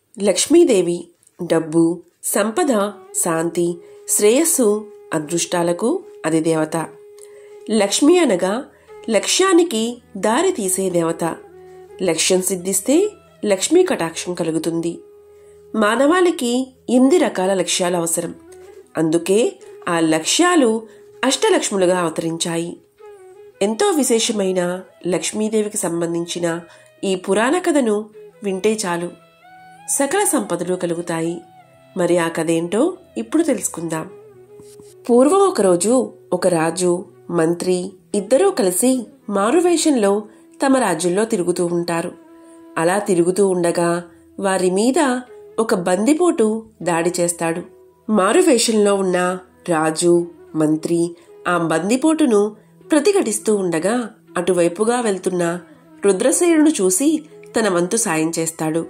లక్ష్మీదేవి డబ్బు సంపద శాంతి శ్రేయస్సు అదృష్టాలకు అది దేవత లక్ష్మి అనగా లక్ష్యానికి దారి తీసే దేవత లక్ష్యం సిద్ధిస్తే లక్ష్మీ కటాక్షం కలుగుతుంది మానవాళికి ఎనిమిది రకాల లక్ష్యాలు అవసరం అందుకే ఆ లక్ష్యాలు అష్టలక్ష్ములుగా అవతరించాయి ఎంతో విశేషమైన లక్ష్మీదేవికి సంబంధించిన ఈ పురాణ కథను వింటే చాలు సకల సంపదలు కలుగుతాయి మరి ఆ కథ ఏంటో ఇప్పుడు తెలుసుకుందాం పూర్వం ఒకరోజు ఒక రాజు మంత్రి ఇద్దరూ కలిసి మారువేషంలో తమ రాజ్యంలో తిరుగుతూ ఉంటారు అలా తిరుగుతూ ఉండగా వారి మీద ఒక బందిపోటు దాడి చేస్తాడు మారువేషంలో ఉన్న రాజు మంత్రి ఆ బందిపోటును ప్రతిఘటిస్తూ ఉండగా అటువైపుగా వెళ్తున్న రుద్రసేనుడు చూసి తన వంతు సాయం చేస్తాడు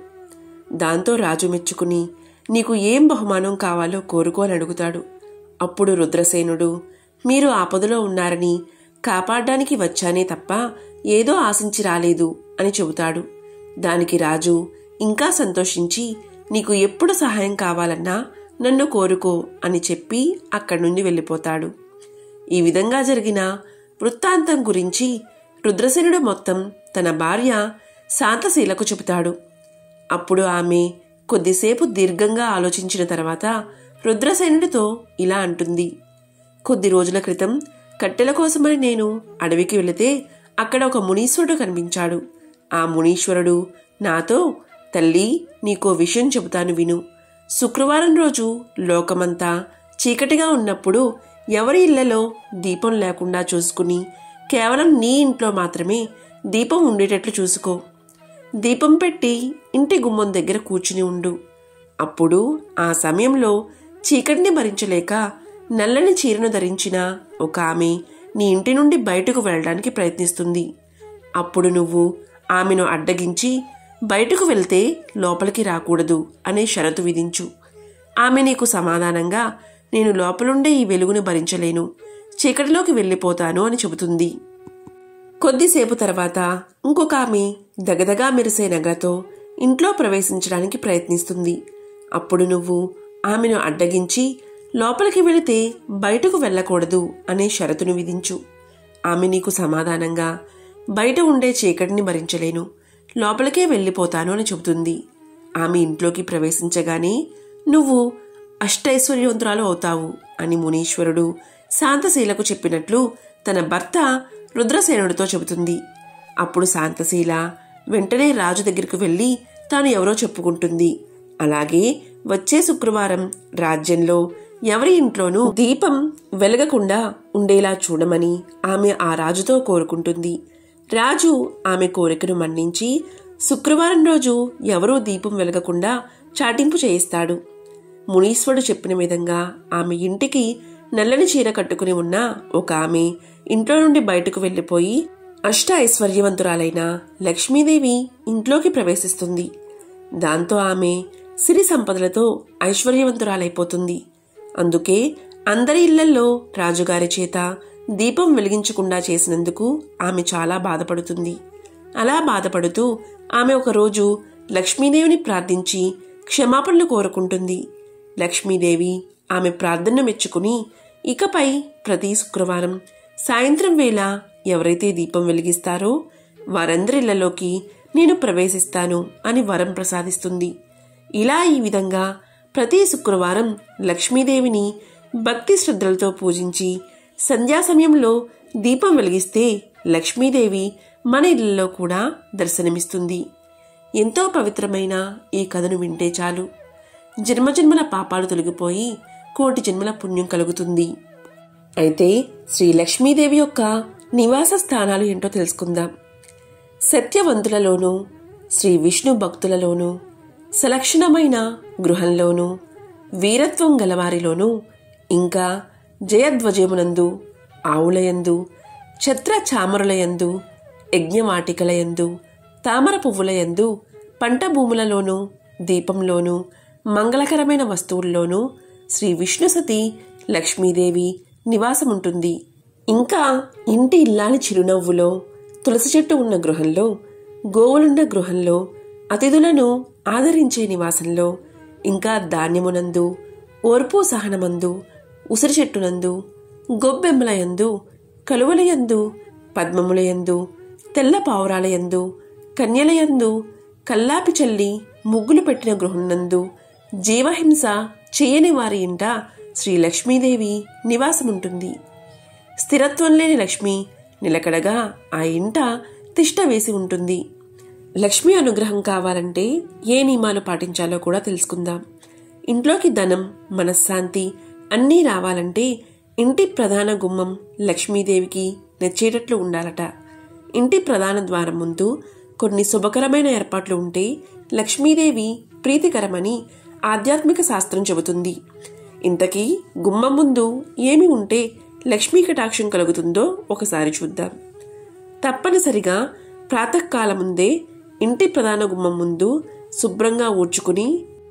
దాంతో రాజు మెచ్చుకుని నీకు ఏం బహుమానం కావాలో కోరుకో అని అడుగుతాడు అప్పుడు రుద్రసేనుడు మీరు ఆపదలో ఉన్నారని కాపాడడానికి వచ్చానే తప్ప ఏదో ఆశించి రాలేదు అని చెబుతాడు దానికి రాజు ఇంకా సంతోషించి నీకు ఎప్పుడు సహాయం కావాలన్నా నన్ను కోరుకో అని చెప్పి అక్కడి నుండి వెళ్ళిపోతాడు ఈ విధంగా జరిగిన వృత్తాంతం గురించి రుద్రసేనుడు మొత్తం తన భార్య శాంతశీలకు చెబుతాడు అప్పుడు ఆమె కొద్దిసేపు దీర్ఘంగా ఆలోచించిన తర్వాత రుద్రసేనుడితో ఇలా అంటుంది కొద్ది రోజుల క్రితం కట్టెల కోసమని నేను అడవికి వెళితే అక్కడ ఒక మునీశ్వరుడు కనిపించాడు ఆ మునీశ్వరుడు నాతో తల్లి నీకో విషయం చెబుతాను విను శుక్రవారం రోజు లోకమంతా చీకటిగా ఉన్నప్పుడు ఎవరి ఇళ్లలో దీపం లేకుండా చూసుకుని కేవలం నీ ఇంట్లో మాత్రమే దీపం ఉండేటట్లు చూసుకో దీపం పెట్టి ఇంటి గుమ్మం దగ్గర కూర్చుని ఉండు అప్పుడు ఆ సమయంలో చీకటిని భరించలేక నల్లని చీరను ధరించిన ఒక ఆమె నీ ఇంటి నుండి బయటకు వెళ్ళడానికి ప్రయత్నిస్తుంది అప్పుడు నువ్వు ఆమెను అడ్డగించి బయటకు వెళ్తే లోపలికి రాకూడదు అనే షరతు విధించు ఆమె నీకు సమాధానంగా నేను లోపలుండే ఈ వెలుగును భరించలేను చీకటిలోకి వెళ్ళిపోతాను అని చెబుతుంది కొద్దిసేపు తర్వాత ఇంకొక ఆమె దగదగా మెరిసే నగతో ఇంట్లో ప్రవేశించడానికి ప్రయత్నిస్తుంది అప్పుడు నువ్వు ఆమెను అడ్డగించి లోపలికి వెళితే బయటకు వెళ్ళకూడదు అనే షరతును విధించు ఆమె నీకు సమాధానంగా బయట ఉండే చీకటిని భరించలేను లోపలికే వెళ్ళిపోతాను అని చెబుతుంది ఆమె ఇంట్లోకి ప్రవేశించగానే నువ్వు అష్టైశ్వర్యవంతురాలు అవుతావు అని మునీశ్వరుడు శాంతశీలకు చెప్పినట్లు తన భర్త రుద్రసేనుడితో చెబుతుంది అప్పుడు శాంతశీల వెంటనే రాజు దగ్గరికి వెళ్ళి తాను ఎవరో చెప్పుకుంటుంది అలాగే వచ్చే శుక్రవారం రాజ్యంలో ఎవరి ఇంట్లోనూ దీపం వెలగకుండా ఉండేలా చూడమని ఆమె ఆ రాజుతో కోరుకుంటుంది రాజు ఆమె కోరికను మన్నించి శుక్రవారం రోజు ఎవరూ దీపం వెలగకుండా చాటింపు చేయిస్తాడు మునీశ్వరుడు చెప్పిన విధంగా ఆమె ఇంటికి నల్లని చీర కట్టుకుని ఉన్న ఒక ఆమె ఇంట్లో నుండి బయటకు వెళ్లిపోయి అష్ట ఐశ్వర్యవంతురాలైన లక్ష్మీదేవి ఇంట్లోకి ప్రవేశిస్తుంది దాంతో ఆమె సిరి సంపదలతో ఐశ్వర్యవంతురాలైపోతుంది అందుకే అందరి ఇళ్లల్లో రాజుగారి చేత దీపం వెలిగించకుండా చేసినందుకు ఆమె చాలా బాధపడుతుంది అలా బాధపడుతూ ఆమె ఒకరోజు లక్ష్మీదేవిని ప్రార్థించి క్షమాపణలు కోరుకుంటుంది లక్ష్మీదేవి ఆమె ప్రార్థనను మెచ్చుకుని ఇకపై ప్రతి శుక్రవారం సాయంత్రం వేళ ఎవరైతే దీపం వెలిగిస్తారో వారందరిళ్లలోకి నేను ప్రవేశిస్తాను అని వరం ప్రసాదిస్తుంది ఇలా ఈ విధంగా ప్రతి శుక్రవారం లక్ష్మీదేవిని భక్తి శ్రద్ధలతో పూజించి సంధ్యా సమయంలో దీపం వెలిగిస్తే లక్ష్మీదేవి మన ఇళ్లలో కూడా దర్శనమిస్తుంది ఎంతో పవిత్రమైన ఈ కథను వింటే చాలు జన్మజన్మల పాపాలు తొలగిపోయి కోటి జన్మల పుణ్యం కలుగుతుంది అయితే శ్రీ లక్ష్మీదేవి యొక్క నివాస స్థానాలు ఏంటో తెలుసుకుందాం సత్యవంతులలోనూ శ్రీ విష్ణు భక్తులలోనూ సలక్షణమైన గృహంలోనూ వీరత్వం గలవారిలోనూ ఇంకా జయధ్వజమునందు ఆవులయందు ఛత్ర చామరులయందు యజ్ఞవాటికలయందు తామర పువ్వులయందు పంట భూములలోనూ దీపంలోనూ మంగళకరమైన వస్తువుల్లోనూ శ్రీ విష్ణుసతి లక్ష్మీదేవి నివాసముంటుంది ఇంకా ఇంటి ఇల్లాలి చిరునవ్వులో తులసి చెట్టు ఉన్న గృహంలో గోవులున్న గృహంలో అతిథులను ఆదరించే నివాసంలో ఇంకా ధాన్యమునందు ఓర్పు సహనమందు ఉసిరి చెట్టునందు గొబ్బెమ్మలయందు కలువలయందు పద్మములయందు తెల్ల పావురాలయందు కన్యలయందు కల్లాపి చల్లి ముగ్గులు పెట్టిన గృహంనందు జీవహింస చేయని వారి ఇంట శ్రీ లక్ష్మీదేవి నివాసముంటుంది స్థిరత్వం లేని లక్ష్మి నిలకడగా ఆ ఇంట తిష్ట వేసి ఉంటుంది లక్ష్మి అనుగ్రహం కావాలంటే ఏ నియమాలు పాటించాలో కూడా తెలుసుకుందాం ఇంట్లోకి ధనం మనశ్శాంతి అన్నీ రావాలంటే ఇంటి ప్రధాన గుమ్మం లక్ష్మీదేవికి నచ్చేటట్లు ఉండాలట ఇంటి ప్రధాన ద్వారం ముందు కొన్ని శుభకరమైన ఏర్పాట్లు ఉంటే లక్ష్మీదేవి ప్రీతికరమని ఆధ్యాత్మిక శాస్త్రం చెబుతుంది ఇంతకీ గుమ్మం ముందు ఏమి ఉంటే లక్ష్మీ కటాక్షం కలుగుతుందో ఒకసారి చూద్దాం తప్పనిసరిగా ప్రాతకాల ముందే ఇంటి ప్రధాన గుమ్మం ముందు శుభ్రంగా ఊడ్చుకుని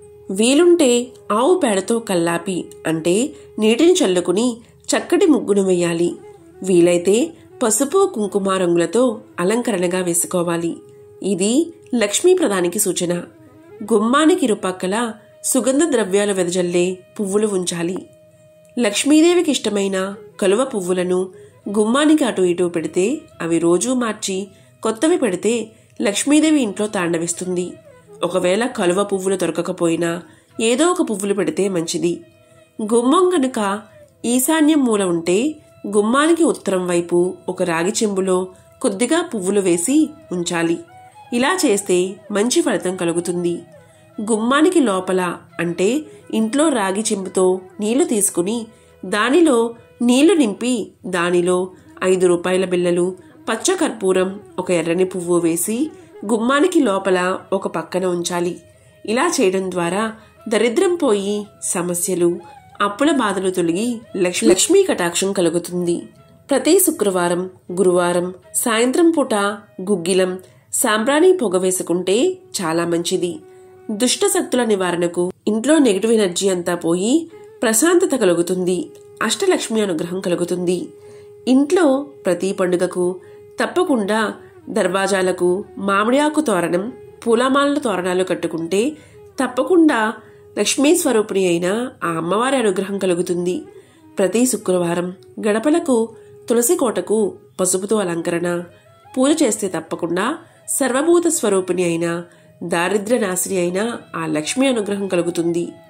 వీలుంటే ఆవు పేడతో కల్లాపి అంటే నీటిని చల్లుకుని చక్కటి ముగ్గును వేయాలి వీలైతే పసుపు కుంకుమ రంగులతో అలంకరణగా వేసుకోవాలి ఇది లక్ష్మీ ప్రధానికి సూచన గుమ్మానికి ఇరుపక్కల సుగంధ ద్రవ్యాలు వెదజల్లే పువ్వులు ఉంచాలి లక్ష్మీదేవికి ఇష్టమైన కలువ పువ్వులను గుమ్మానికి అటు ఇటు పెడితే అవి రోజూ మార్చి కొత్తవి పెడితే లక్ష్మీదేవి ఇంట్లో తాండవిస్తుంది ఒకవేళ కలువ పువ్వులు దొరకకపోయినా ఏదో ఒక పువ్వులు పెడితే మంచిది గుమ్మం గనుక ఈశాన్యం మూల ఉంటే గుమ్మానికి ఉత్తరం వైపు ఒక రాగి చెంబులో కొద్దిగా పువ్వులు వేసి ఉంచాలి ఇలా చేస్తే మంచి ఫలితం కలుగుతుంది గుమ్మానికి లోపల అంటే ఇంట్లో రాగి చెంబుతో నీళ్లు తీసుకుని దానిలో నీళ్లు నింపి దానిలో ఐదు రూపాయల బిళ్ళలు పచ్చ కర్పూరం ఒక ఎర్రని పువ్వు వేసి గుమ్మానికి లోపల ఒక పక్కన ఉంచాలి ఇలా చేయడం ద్వారా దరిద్రం పోయి సమస్యలు అప్పుల బాధలు తొలగి లక్ష్మి లక్ష్మీ కటాక్షం కలుగుతుంది ప్రతి శుక్రవారం గురువారం సాయంత్రం పూట గుగ్గిలం సాంబ్రాణి పొగ వేసుకుంటే చాలా మంచిది దుష్ట శక్తుల నివారణకు ఇంట్లో నెగిటివ్ ఎనర్జీ అంతా పోయి ప్రశాంతత కలుగుతుంది అష్టలక్ష్మి అనుగ్రహం కలుగుతుంది ఇంట్లో ప్రతి పండుగకు తప్పకుండా దర్వాజాలకు మామిడి ఆకు తోరణం పూలమాలల తోరణాలు కట్టుకుంటే తప్పకుండా లక్ష్మీ స్వరూపిణి అయిన ఆ అమ్మవారి అనుగ్రహం కలుగుతుంది ప్రతి శుక్రవారం గడపలకు తులసి కోటకు పసుపుతో అలంకరణ పూజ చేస్తే తప్పకుండా సర్వభూత స్వరూపిణి అయిన దారిద్ర్య నాశిని అయిన ఆ లక్ష్మీ అనుగ్రహం కలుగుతుంది